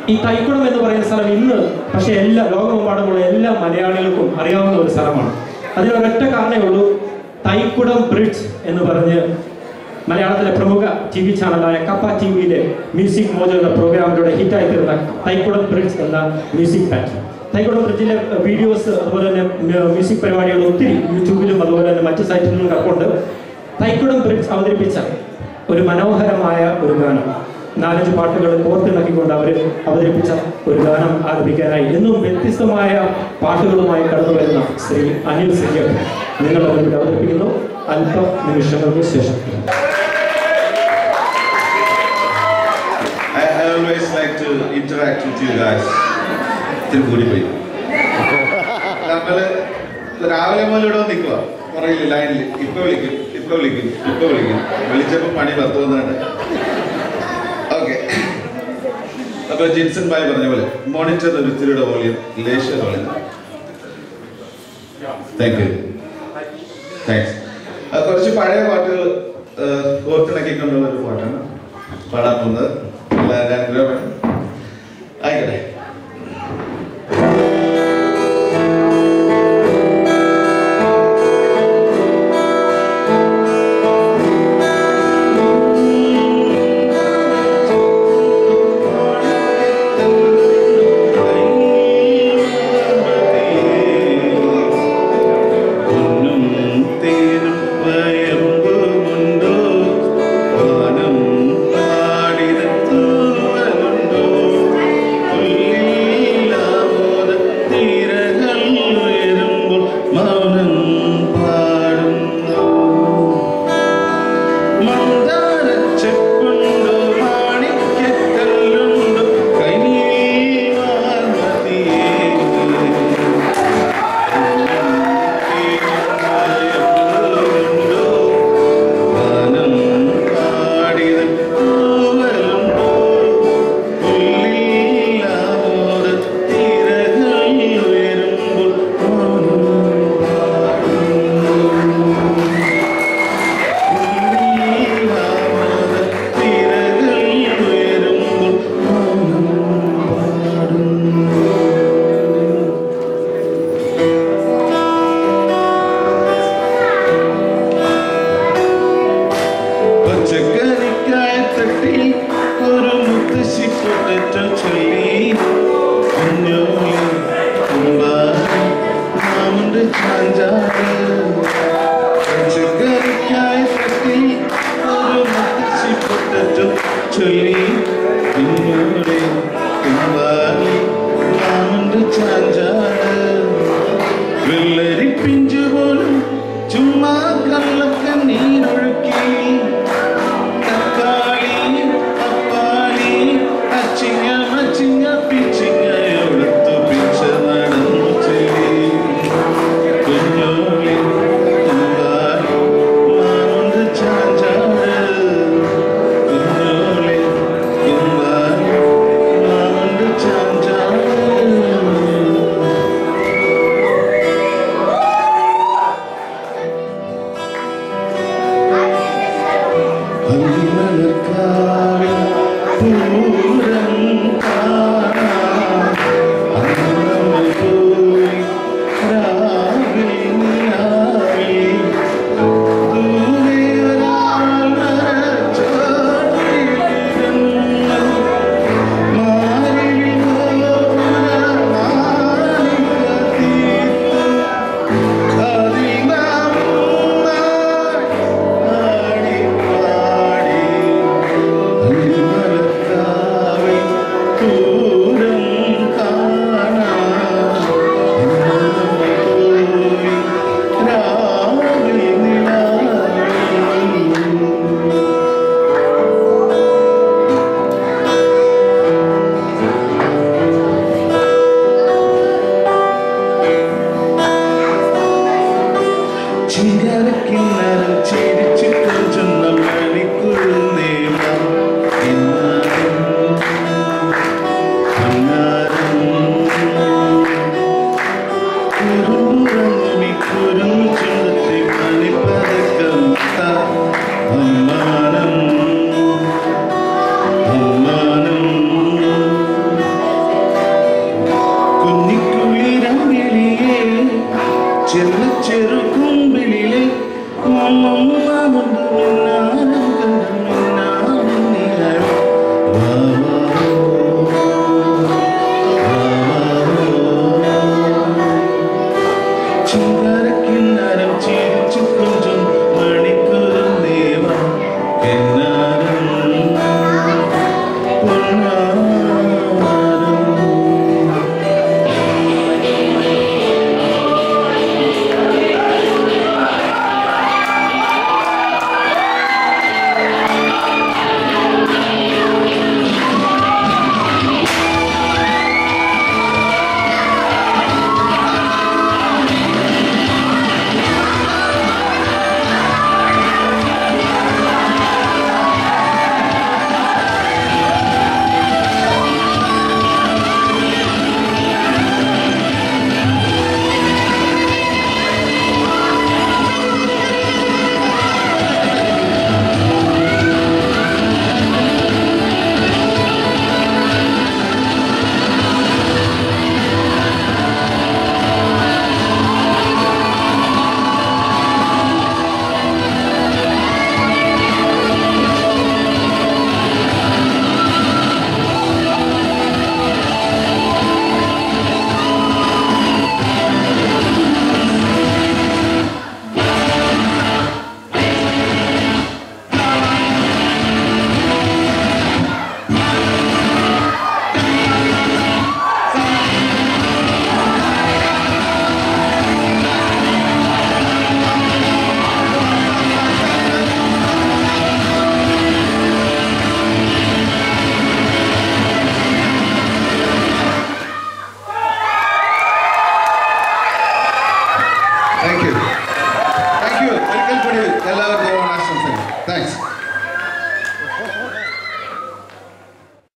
ഈ തൈക്കുളം എന്ന് പറയുന്ന സ്ഥലം ഇന്ന് പക്ഷേ എല്ലാ ലോകമെമ്പാടുമുള്ള എല്ലാ മലയാളികൾക്കും അറിയാവുന്ന ഒരു സ്ഥലമാണ് അതിനൊരൊറ്റ കാരണമേ ഉള്ളൂ തൈക്കുടം ബ്രിഡ്ജ് എന്ന് പറഞ്ഞ് മലയാളത്തിലെ പ്രമുഖ ടി വി ചാനലായ കപ്പ ടി വിയിലെ മ്യൂസിക് മോജോ എന്ന പ്രോഗ്രാമിലൂടെ ഹിറ്റായി തീർന്ന തൈക്കുടം ബ്രിഡ്ജ് എന്ന മ്യൂസിക് ബാൻഡ് തൈക്കുടം ബ്രിഡ്ജിലെ വീഡിയോസ് അതുപോലെ തന്നെ മ്യൂസിക് പരിപാടികൾ ഒത്തിരി യൂട്യൂബിലും അതുപോലെ തന്നെ മറ്റ് സൈറ്റുകളിലും കിടപ്പുണ്ട് തൈക്കുടം ബ്രിഡ്ജ് അവതരിപ്പിച്ച ഒരു മനോഹരമായ ഒരു ഗാനം നാലഞ്ച് പാട്ടുകൾ കോർത്തിണക്കിക്കൊണ്ട് അവർ അവതരിപ്പിച്ച ഒരു ഗാനം ആലപിക്കാനായി എന്നും വ്യത്യസ്തമായ പാട്ടുകളുമായി കടന്നു വരുന്ന ശ്രീ അനിൽ സിംഗ് നിങ്ങൾ അവരുടെ അവതരിപ്പിക്കുന്നു അല്പ നിമിഷങ്ങൾക്ക് ശേഷം I, I always like to interact with you guys. ഇത്തിരി കൂടിപ്പോയി നമ്മള് രാവിലെ മുതൽ ഇവിടെ നിൽക്കുക പറയില്ല ലൈനിൽ ഇപ്പൊ വിളിക്കും ഇപ്പൊ വിളിക്കും ഇപ്പൊ വിളിക്കും വിളിച്ചപ്പോ പണി പത്ത് വന്നിട്ട് ഓക്കെ അപ്പൊ ജിൻസൺ ബായ് പറഞ്ഞ പോലെ മോണിറ്റർ ഒരുത്തിരിയുടെ വോളിയം ലേശ വോളിയം താങ്ക് യു താങ്ക്സ് കുറച്ച് പഴയ പാട്ടുകൾ ഓർത്തിണക്കിക്കൊണ്ടുള്ള ഒരു പാട്ടാണ് പാടാൻ പോകുന്നത് എല്ലാവരും അനുഗ്രഹം ആയിക്കോട്ടെ പൊന്നും തേനും വയമ്പുമുണ്ടോ വാനം പാടിന തൂവലുണ്ടോ പുല്ലിൻ ആ